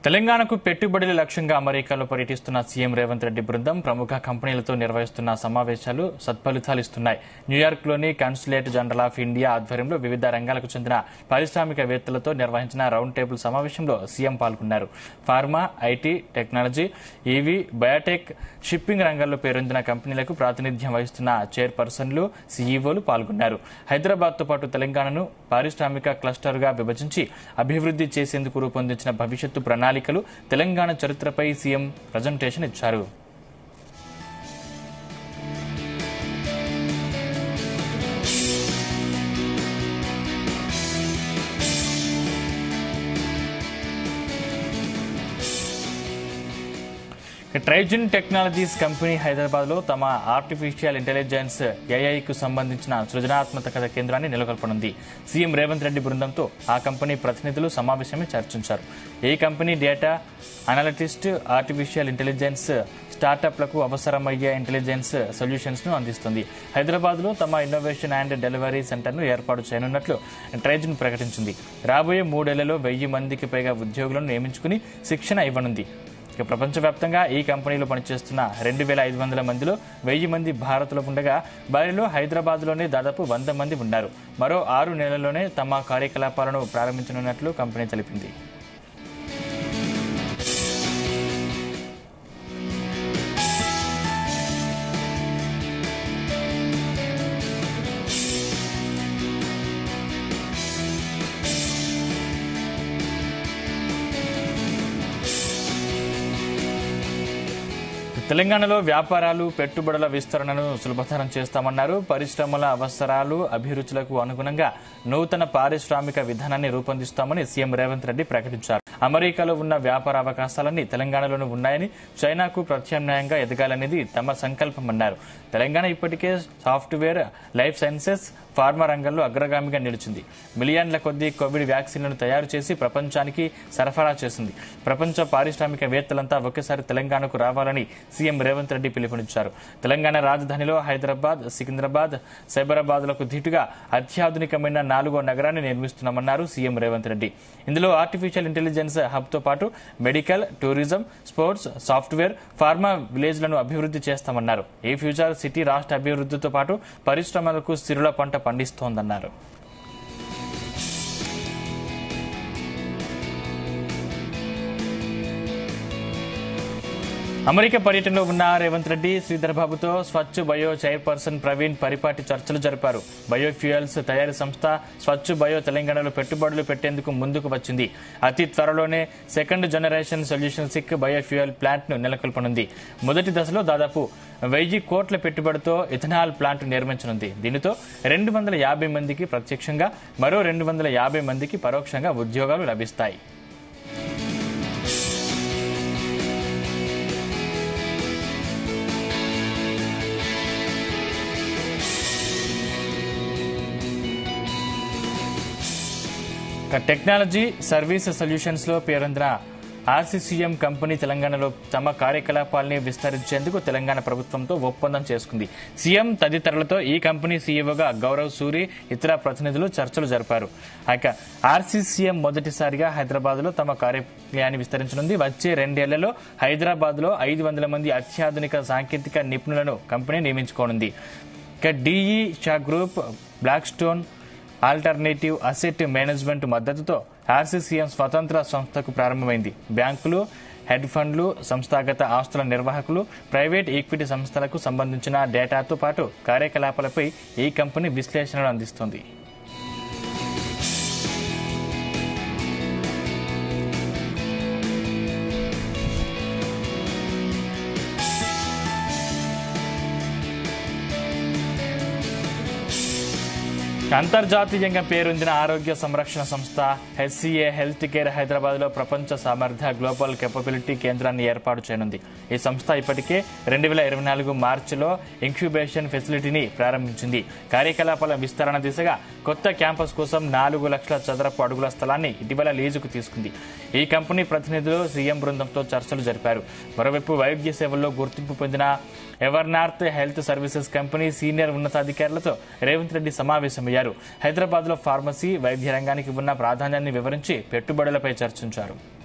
తెలంగాణకు పెట్టుబడుల లక్ష్యంగా అమెరికాలో పర్యటిస్తున్న సీఎం రేవంత్ రెడ్డి బృందం ప్రముఖ కంపెనీలతో నిర్వహిస్తున్న సమావేశాలు సత్ఫలితాలిస్తున్నాయి న్యూయార్క్లోని కాన్సులేట్ జనరల్ ఆఫ్ ఇండియా ఆధ్వర్యంలో వివిధ రంగాలకు చెందిన పారిశ్రామికవేత్తలతో నిర్వహించిన రౌండ్ టేబుల్ సమావేశంలో సీఎం పాల్గొన్నారు pharma IT technology EV biotech shipping రంగాల్లో పేరొందిన కంపెనీలకు ప్రాతినిధ్యం వహిస్తున్న చైర్పర్సన్లు సీఈఓలు పాల్గొన్నారు హైదరాబాద్తో పాటు తెలంగాణను పారిశ్రామిక క్లస్టర్గా విభజించి అభివృద్ధి చేసేందుకు రూపొందించిన భవిష్యత్తు ప్రణాళికలు తెలంగాణ చరిత్రపై సీఎం ప్రజెంటేషన్ ఇచ్చారు ట్రైజన్ టెక్నాలజీస్ కంపెనీ హైదరాబాద్ లో తమ ఆర్టిఫిషియల్ ఇంటెలిజెన్స్ ఏఐకు సంబంధించిన సృజనాత్మక కేంద్రాన్ని నెలకొల్పనుంది సీఎం రేవంత్ రెడ్డి బృందంతో ఆ కంపెనీ ప్రతినిధులు సమావేశమై చర్చించారు ఈ company data analyst artificial intelligence స్టార్టప్లకు అవసరమయ్యే ఇంటెలిజెన్స్ సొల్యూషన్స్ ను అందిస్తుంది హైదరాబాద్ లో తమ ఇన్నోవేషన్ అండ్ డెలివరీ సెంటర్ ను ఏర్పాటు చేయనున్నట్లు ట్రైజన్ ప్రకటించింది రాబోయే మూడేళ్లలో వెయ్యి మందికి పైగా ఉద్యోగులను నియమించుకుని శిక్షణ ఇవ్వనుంది ఇక ప్రపంచవ్యాప్తంగా ఈ కంపెనీలో పనిచేస్తున్న రెండు వేల ఐదు వందల మందిలో వెయ్యి మంది భారత్లో ఉండగా వారిలో హైదరాబాద్లోనే దాదాపు వంద మంది ఉన్నారు మరో ఆరు నెలల్లోనే తమ కార్యకలాపాలను ప్రారంభించనున్నట్లు కంపెనీ తెలిపింది తెలంగాణలో వ్యాపారాలు పెట్టుబడుల విస్తరణను సులభతరం చేస్తామన్నారు పరిశ్రమల అవసరాలు అభిరుచులకు అనుగుణంగా నూతన పారిశ్రామిక విధానాన్ని రూపొందిస్తామని సీఎం రేవంత్ రెడ్డి ప్రకటించారు అమెరికాలో ఉన్న వ్యాపార అవకాశాలన్నీ తెలంగాణలోనూ ఉన్నాయని చైనాకు ప్రత్యామ్నాయంగా ఎదగాలనేది తమ సంకల్పమన్నారు తెలంగాణ ఇప్పటికే సాఫ్ట్వేర్ లైఫ్ సైన్సెస్ ఫార్మా రంగంలో అగ్రగామిగా నిలిచింది మిలియన్ల కొద్దీ కోవిడ్ వ్యాక్సిన్లను తయారు చేసి ప్రపంచానికి సరఫరా చేసింది ప్రపంచ పారిశ్రామికవేత్తలంతా ఒకేసారి తెలంగాణకు రావాలని సీఎం రేవంత్ రెడ్డి పిలుపునిచ్చారు తెలంగాణ రాజధానిలో హైదరాబాద్ సికింద్రాబాద్ సైబరాబాద్లకు ధీటుగా అత్యాధునికమైన నాలుగో నగరాన్ని నిర్మిస్తున్నామన్నారు సీఎం రేవంత్ రెడ్డి ఇందులో ఆర్టిఫిషియల్ ఇంటెలిజెన్స్ హబ్తో పాటు medical tourism sports software pharma విలేజ్లను అభివృద్ధి చేస్తామన్నారు ఈ ఫ్యూచర్ సిటీ రాష్ట్ర అభివృద్ధితో పాటు పరిశ్రమలకు సిరుల పంట పండిస్తోందన్నారు అమెరికా పర్యటనలో ఉన్న రేవంత్ రెడ్డి శ్రీధర్ బాబుతో స్వచ్ఛ బయో చైర్పర్సన్ ప్రవీణ్ పరిపాటి చర్చలు జరిపారు బయోఫ్యూయల్స్ తయారీ సంస్థ స్వచ్ఛ బయో తెలంగాణలో పెట్టుబడులు పెట్టేందుకు ముందుకు వచ్చింది అతి త్వరలోనే సెకండ్ జనరేషన్ సొల్యూషన్ సిక్ బయోఫ్యూయల్ ప్లాంట్ ను నెలకొల్పనుంది మొదటి దశలో దాదాపు వెయ్యి కోట్ల పెట్టుబడితో ఇథనాల్ ప్లాంట్ నిర్మించనుంది దీనితో రెండు వందల యాభై మందికి ప్రత్యక్షంగా మరో రెండు వందల యాభై మందికి పరోక్షంగా ఉద్యోగాలు లభిస్తాయి ఇక టెక్నాలజీ సర్వీస్ సొల్యూషన్స్ లో పేరొందిన ఆర్సీసీఎం కంపెనీ తెలంగాణలో తమ కార్యకలాపాల్ని విస్తరించేందుకు తెలంగాణ ప్రభుత్వంతో ఒప్పందం చేసుకుంది సీఎం తదితరులతో ఈ కంపెనీ సీఈఓగా గౌరవ్ సూరి ఇతర ప్రతినిధులు చర్చలు జరిపారు ఇక ఆర్సీసీఎం మొదటిసారిగా హైదరాబాద్ లో తమ కార్యాలయాన్ని విస్తరించనుంది వచ్చే రెండేళ్లలో హైదరాబాద్ లో ఐదు వందల మంది అత్యాధునిక సాంకేతిక నిపుణులను కంపెనీ నియమించుకోనుంది ఇక DE Shaw group Blackstone alternative asset management మద్దతుతో ఆర్సీసీఎం స్వతంత్ర సంస్థకు ప్రారంభమైంది బ్యాంకులు హెడ్ ఫండ్లు సంస్థాగత ఆస్తుల నిర్వాహకులు ప్రైవేట్ ఈక్విటీ సంస్థలకు సంబంధించిన డేటాతో పాటు కార్యకలాపాలపై ఈ కంపెనీ విశ్లేషణలు అందిస్తుంది అంతర్జాతీయంగా పేరొందిన ఆరోగ్య సంరక్షణ సంస్థ హెచ్సిఏ హెల్త్ కేర్ హైదరాబాద్ లో ప్రపంచ సామర్థ్య గ్లోబల్ కెపబిలిటీ కేంద్రాన్ని ఏర్పాటు చేయనుంది ఈ సంస్థ ఇప్పటికే రెండు వేల ఇరవై నాలుగు మార్చిలో ఇంక్యుబేషన్ ఫెసిలిటీని ప్రారంభించింది కార్యకలాపాల విస్తరణ దిశగా కొత్త క్యాంపస్ కోసం నాలుగు లక్షల చదరపు అడుగుల స్థలాన్ని ఇటీవల లీజుకు తీసుకుంది ఈ కంపెనీ ప్రతినిధులు సీఎం బృందంతో చర్చలు జరిపారు మరోవైపు వైద్య సేవల్లో గుర్తింపు పొందిన Evernorth health services company senior ఉన్నతాధికారులతో రేవంత్ రెడ్డి సమావేశమయ్యారు హైదరాబాద్ లో ఫార్మసీ వైద్య రంగానికి ఉన్న ప్రాధాన్యాన్ని వివరించి పెట్టుబడులపై చర్చించారు